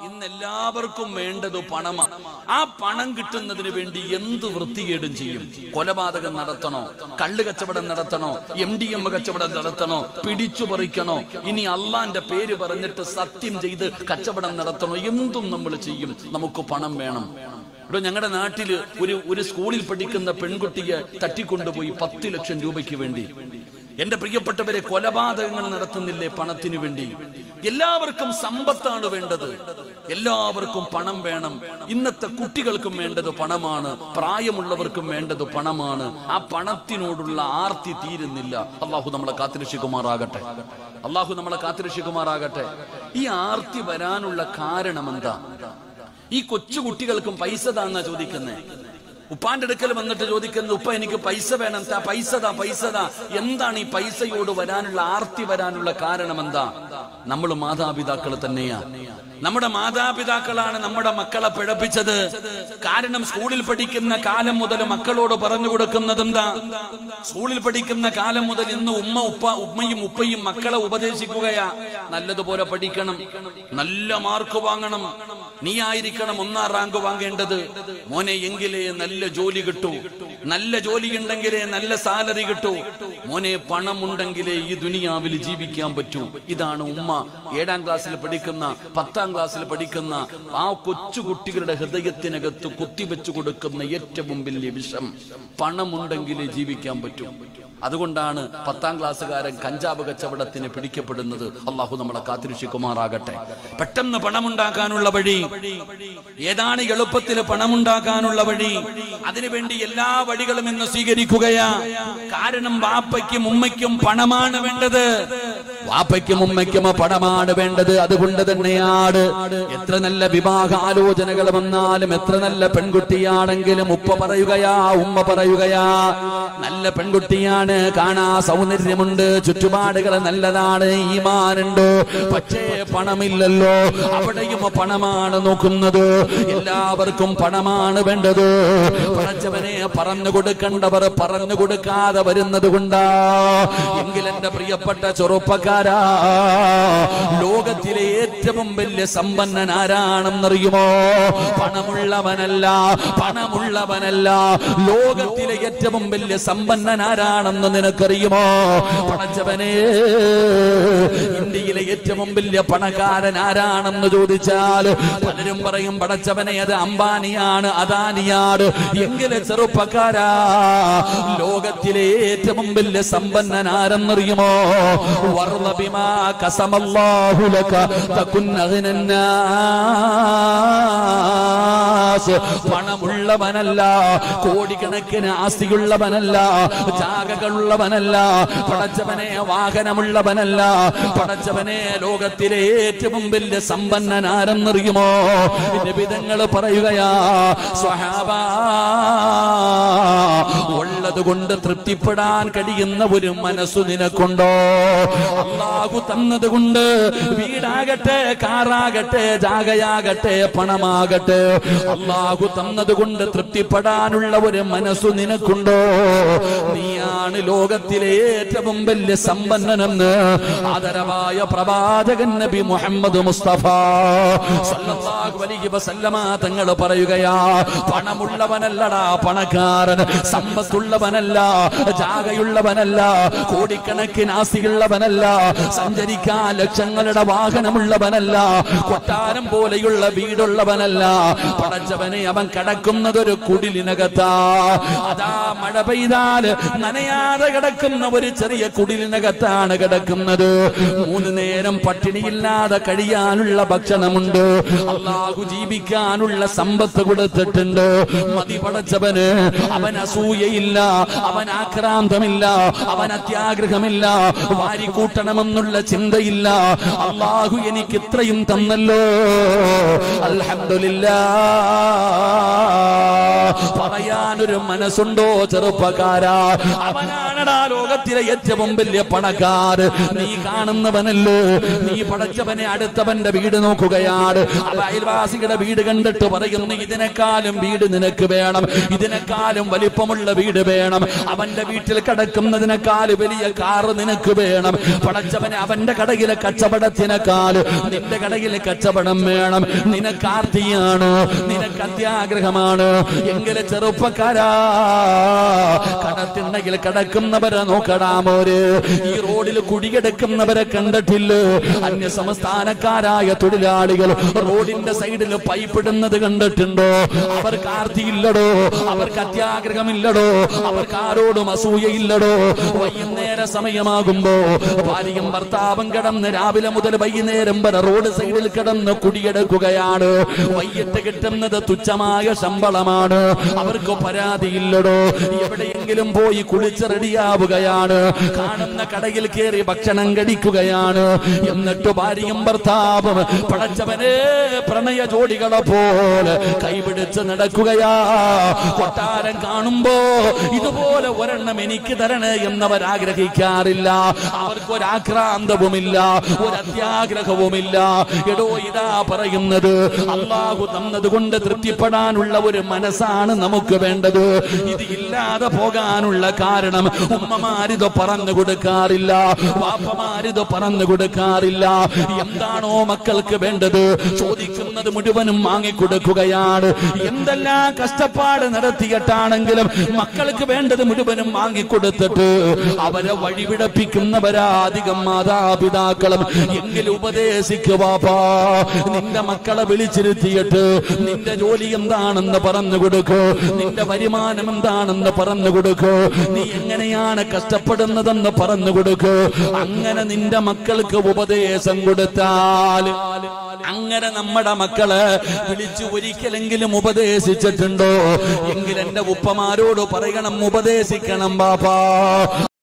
ഇന്ന് എല്ലാവർക്കും വേണ്ടത് പണമാണ് ആ പണം കിട്ടുന്നതിന് വേണ്ടി എന്ത് വൃത്തികേടും ചെയ്യും കൊലപാതകം നടത്തണോ കള്ള് കച്ചവടം നടത്തണോ എം ഡി എം കച്ചവടം നടത്തണോ പിടിച്ചു പറിക്കണോ ഇനി അള്ളാന്റെ പേര് പറഞ്ഞിട്ട് സത്യം ചെയ്ത് കച്ചവടം നടത്തണോ എന്തും നമ്മൾ ചെയ്യും നമുക്ക് പണം വേണം ഇവിടെ ഞങ്ങളുടെ നാട്ടില് ഒരു ഒരു സ്കൂളിൽ പഠിക്കുന്ന പെൺകുട്ടിയെ തട്ടിക്കൊണ്ടുപോയി പത്ത് ലക്ഷം രൂപയ്ക്ക് വേണ്ടി എന്റെ പ്രിയപ്പെട്ടവരെ കൊലപാതകങ്ങൾ നടത്തുന്നില്ലേ പണത്തിനു വേണ്ടി എല്ലാവർക്കും സമ്പത്താണ് വേണ്ടത് എല്ലാവർക്കും പണം വേണം ഇന്നത്തെ കുട്ടികൾക്കും വേണ്ടത് പണമാണ് പ്രായമുള്ളവർക്കും വേണ്ടത് പണമാണ് ആ പണത്തിനോടുള്ള ആർത്തി തീരുന്നില്ല അള്ളാഹു നമ്മളെ കാത്തിരക്ഷിക്കുമാറാകട്ടെ അള്ളാഹു നമ്മളെ കാത്തിരക്ഷിക്കുമാറാകട്ടെ ഈ ആർത്തി വരാനുള്ള കാരണം എന്താ ഈ കൊച്ചു കുട്ടികൾക്കും പൈസ താന്നാ ചോദിക്കുന്നേ ഉപ്പാന്റെ അടുക്കൽ വന്നിട്ട് ചോദിക്കുന്നത് ഉപ്പ എനിക്ക് പൈസ വേണം താ പൈസ താ പൈസ താ എന്താണ് ഈ പൈസയോട് വരാനുള്ള ആർത്തി വരാനുള്ള കാരണം എന്താ നമ്മൾ മാതാപിതാക്കൾ തന്നെയാ നമ്മുടെ മാതാപിതാക്കളാണ് നമ്മുടെ മക്കളെ പിഴപ്പിച്ചത് കാരണം സ്കൂളിൽ പഠിക്കുന്ന കാലം മുതൽ മക്കളോട് പറഞ്ഞു കൊടുക്കുന്നത് എന്താ സ്കൂളിൽ പഠിക്കുന്ന കാലം മുതൽ ഇന്ന് ഉമ്മ ഉപ്പ ഉമ്മയും ഉപ്പയും മക്കളെ ഉപദേശിക്കുകയാ നല്ലതുപോലെ പഠിക്കണം നല്ല മാർക്ക് വാങ്ങണം നീ ആയിരിക്കണം ഒന്നാം റാങ്ക് വാങ്ങേണ്ടത് മോനെ എങ്കിലേ നല്ല ജോലി കിട്ടൂ നല്ല ജോലി ഉണ്ടെങ്കിലേ നല്ല സാലറി കിട്ടൂ മോനെ പണമുണ്ടെങ്കിലേ ഈ ദുനിയാവിൽ ജീവിക്കാൻ പറ്റൂ ഇതാണ് ഉമ്മ ഏഴാം ക്ലാസ്സിൽ പഠിക്കുന്ന പത്താം ക്ലാസ്സിൽ പഠിക്കുന്ന ആ കൊച്ചു കുട്ടികളുടെ ഹൃദയത്തിനകത്ത് കുത്തിവെച്ചു കൊടുക്കുന്ന ഏറ്റവും വലിയ വിഷം പണമുണ്ടെങ്കിലേ ജീവിക്കാൻ പറ്റൂ അതുകൊണ്ടാണ് പത്താം ക്ലാസ്സുകാരൻ കഞ്ചാവ് കച്ചവടത്തിന് പിടിക്കപ്പെടുന്നത് അള്ളാഹു നമ്മളെ കാത്തിരക്ഷിക്കുമാറാകട്ടെ പെട്ടെന്ന് പണമുണ്ടാക്കാനുള്ള വഴി ഏതാണ് എളുപ്പത്തിൽ പണമുണ്ടാക്കാനുള്ള വഴി അതിനുവേണ്ടി എല്ലാ വഴികളും ഇന്ന് സ്വീകരിക്കുകയാ കാരണം വാപ്പയ്ക്കും ഉമ്മയ്ക്കും പണമാണ് വേണ്ടത് വാപ്പയ്ക്കും ഉമ്മയ്ക്കും പണമാണ് വേണ്ടത് അതുകൊണ്ട് തന്നെയാണ് എത്ര നല്ല വിവാഹ ആലോചനകൾ വന്നാലും എത്ര നല്ല പെൺകുട്ടിയാണെങ്കിലും ഉപ്പ പറയുകയാ ഉമ്മ പറയുകയാ നല്ല പെൺകുട്ടിയാണ് കാണാ സൗന്ദര്യമുണ്ട് ചുറ്റുപാടുകൾ നല്ലതാണ് ഈമാനുണ്ട് പക്ഷേ പണമില്ലല്ലോ അവിടെയും പണമാണ് നോക്കുന്നത് എല്ലാവർക്കും പണമാണ് വേണ്ടത് പടച്ചവനെ പറഞ്ഞു കൊടുക്കേണ്ടവർ പറഞ്ഞു കൊടുക്കാതെ വരുന്നത് കൊണ്ടാ എങ്കിൽ എന്റെ പ്രിയപ്പെട്ട ചെറുപ്പക്കാരാ ലോകത്തിലെ ഏറ്റവും വലിയ സമ്പന്നൻ ആരാണെന്നറിയുമോ പണമുള്ളവനല്ല പണമുള്ളവനല്ല ലോകത്തിലെ ഏറ്റവും വലിയ സമ്പന്നൻ ആരാണെന്ന് നിനക്കറിയുമോ പണച്ചവനെ ഇന്ത്യയിലെ ഏറ്റവും വലിയ പണക്കാരൻ ആരാണെന്ന് ചോദിച്ചാൽ പലരും പറയും പടച്ചവനെ അത് അംബാനിയാണ് അദാനിയാണ് എങ്കിലെ ചെറുപ്പക്കാരാ ലോകത്തിലെ ഏറ്റവും വലിയ സമ്പന്നൻ ആരെന്നറിയുമോ വർദ്ധബിമാ കസമല്ലാഹു ലക തകുൻ അഗ്നന്നാസ് പണമുള്ളവനല്ല കോടിക്കണക്കിന് ആസ്തിയുള്ളവനല്ല ജാഗകളുള്ളവനല്ല പടച്ചവനെ വാഹനമുള്ളവനല്ല പടച്ചവനെ ലോകത്തിലെ ഏറ്റവും വലിയ സമ്പന്നൻ ആരെന്നറിയുമോ വിധങ്ങൾ പറയുകയാ സ്വഹാബ ഉള്ളത് കൊണ്ട് തൃപ്തിപ്പെടാൻ കഴിയുന്ന ഒരു മനസ്സു നിനക്കുണ്ടോ അള്ളാഹു തന്നത് കൊണ്ട് വീടാകട്ടെ കാറാകട്ടെ ജാഗയാകട്ടെ പണമാകട്ടെ അള്ളാഹു തന്നത് കൊണ്ട് തൃപ്തിപ്പെടാനുള്ള ഒരു മനസ്സു നിനക്കുണ്ടോ നീയാണ് ലോകത്തിലെ ഏറ്റവും വലിയ സമ്പന്നനെന്ന് ആദരവായ പ്രവാചകൻ നബി മുഹമ്മദ് മുസ്തഫ സല്ലല്ലാഹു അലൈഹി വസല്ലമ തങ്ങൾ പറയുകയാ പണമുള്ളവനല്ലടാ പണക്കാരൻ സമ്പത്തുള്ളവനല്ല ജാഗയുള്ളവനല്ല കോടിക്കണക്കിന് ആസ്തിയുള്ളവനല്ല സഞ്ചരിക്കാൻ ലക്ഷങ്ങളുടെ വാഹനമുള്ളവനല്ല കൊട്ടാരം പോലെയുള്ള വീടുള്ളവനല്ല പടച്ചവനെ അവൻ കിടക്കുന്നത് ഒരു കുടിലിനകത്താ അതാ മഴ പെയ്താൽ നനയാതെ കിടക്കുന്ന ഒരു ചെറിയ കുടിലിനകത്താണ് കിടക്കുന്നത് മൂന്ന് നേരം പട്ടിണിയില്ലാതെ കഴിയാനുള്ള ഭക്ഷണമുണ്ട് അള്ളാഹു ജീവിക്കാനുള്ള സമ്പത്ത് കൊടുത്തിട്ടുണ്ട് മതി പടച്ചവന് അവൻ അസൂയയില്ല അവൻ ആക്രാന്തമില്ല അവൻ അത്യാഗ്രഹമില്ല വാരിക്കൂട്ടണമെന്നുള്ള ചിന്തയില്ല അള്ളാഹു എനിക്ക് ഇത്രയും തന്നല്ലോ അൽഹംദുലില്ലാ പറയാനൊരു മനസ്സുണ്ടോ ചെറുപ്പക്കാരാ അവനാണടാ ലോകത്തിലെ ഏറ്റവും വലിയ പണക്കാര് നീ കാണുന്നവനല്ലോ നീ പടച്ചവനെ അടുത്തവന്റെ വീട് നോക്കുകയാണ് അവ അയൽവാസികളുടെ വീട് കണ്ടിട്ട് പറയുന്നു ഇതിനേക്കാളും വീട് നിനക്ക് വേണം ഇതിനേക്കാളും വലിപ്പമുള്ള വീട് വേണം അവന്റെ വീട്ടിൽ കിടക്കുന്നതിനേക്കാൾ വലിയ കാറ് നിനക്ക് വേണം പടച്ചവനെ അവന്റെ കടയിലെ കച്ചവടത്തിനേക്കാൾ നിന്റെ കടയിലെ കച്ചവടം വേണം നിനക്ക് ആർത്തിയാണ് നിനക്ക് അത്യാഗ്രഹമാണ് എങ്കിലെ ചെറുപ്പക്കാരാ കടത്തിണ്ണയിൽ കിടക്കുന്നവരെ നോക്കടാമോര് ഈ റോഡിൽ കുടിയെടുക്കുന്നവരെ കണ്ടിട്ടില്ല അന്യ സംസ്ഥാനക്കാരായ തൊഴിലാളികൾ റോഡിന്റെ സൈഡിൽ പൈപ്പ് ഇടുന്നത് കണ്ടിട്ടുണ്ടോ അവർക്ക് ആർത്തിയില്ലടോ അവർക്ക് അത്യാഗ്രഹമില്ലടോ അവർക്ക് ആരോടും അസൂയയില്ലടോ വൈകുന്നേര സമയമാകുമ്പോ ഭാര്യയും ഭർത്താവും കിടന്ന് രാവിലെ മുതൽ വൈകുന്നേരം വരെ റോഡ് സൈഡിൽ കിടന്ന് കുടിയെടുക്കുകയാണ് വൈകിട്ട് കിട്ടുന്നത് തുച്ഛമായ ശമ്പളമാണ് അവർക്ക് പരാതിയില്ലടോ എവിടെയെങ്കിലും പോയി കുളിച്ച് റെഡിയാവുകയാണ് കാണുന്ന കടയിൽ കയറി ഭക്ഷണം കഴിക്കുകയാണ് എന്നിട്ട് ഭാര്യയും ഭർത്താവും പടച്ചവനെ പ്രണയ ജോഡികളെ പോലെ കൈപിടിച്ച് നടക്കുകയാ കൊട്ടാരം കാണുമ്പോ ഇതുപോലെ ഒരെണ്ണം എനിക്ക് തരണേ എന്നവർ ആഗ്രഹിക്കാറില്ല അവർക്കൊരാക്രാന്തവുമില്ല ഒരു അത്യാഗ്രഹവുമില്ല എടോ ഇതാ പറയുന്നത് അള്ളാഹു തന്നത് കൊണ്ട് തൃപ്തിപ്പെടാനുള്ള ഒരു മനസ്സാണ് നമുക്ക് വേണ്ടത് ഇത് ഇല്ലാതെ പോകാനുള്ള കാരണം ഉമ്മമാരിത് പറഞ്ഞു കൊടുക്കാറില്ല വാപ്പമാരിത് പറഞ്ഞു കൊടുക്കാറില്ല എന്താണോ മക്കൾക്ക് വേണ്ടത് ചോദിക്കുന്നത് മുഴുവനും വാങ്ങിക്കൊടുക്കുകയാണ് എന്തെല്ലാം കഷ്ടപ്പാട് നടത്തിയിട്ടാണെങ്കിലും മക്കൾക്ക് വേണ്ടത് മുഴുവനും വാങ്ങിക്കൊടുത്തിട്ട് അവരെ വഴിവിടപ്പിക്കുന്നവരാ അധികം മാതാപിതാക്കളും എങ്കിൽ ഉപദേശിക്കുവാപ്പാ നിന്റെ മക്കളെ വിളിച്ചിരുത്തിയിട്ട് നിന്റെ ജോലി എന്താണെന്ന് പറഞ്ഞു കൊടുക്കൂ നിന്റെ വരുമാനം എന്താണെന്ന് പറഞ്ഞു കൊടുക്കൂ നീ എങ്ങനെയാണ് കഷ്ടപ്പെടുന്നതെന്ന് പറഞ്ഞു കൊടുക്കൂ അങ്ങനെ നിന്റെ മക്കൾക്ക് ഉപദേശം കൊടുത്താൽ അങ്ങനെ നമ്മുടെ മക്കള് വിളിച്ചു ഒരിക്കലെങ്കിലും ഉപദേശിച്ചിട്ടുണ്ടോ എങ്കിൽ എന്റെ ഉപ്പമാരോട് പറയണം ഉപദേശിക്കണം ബാപ്പാ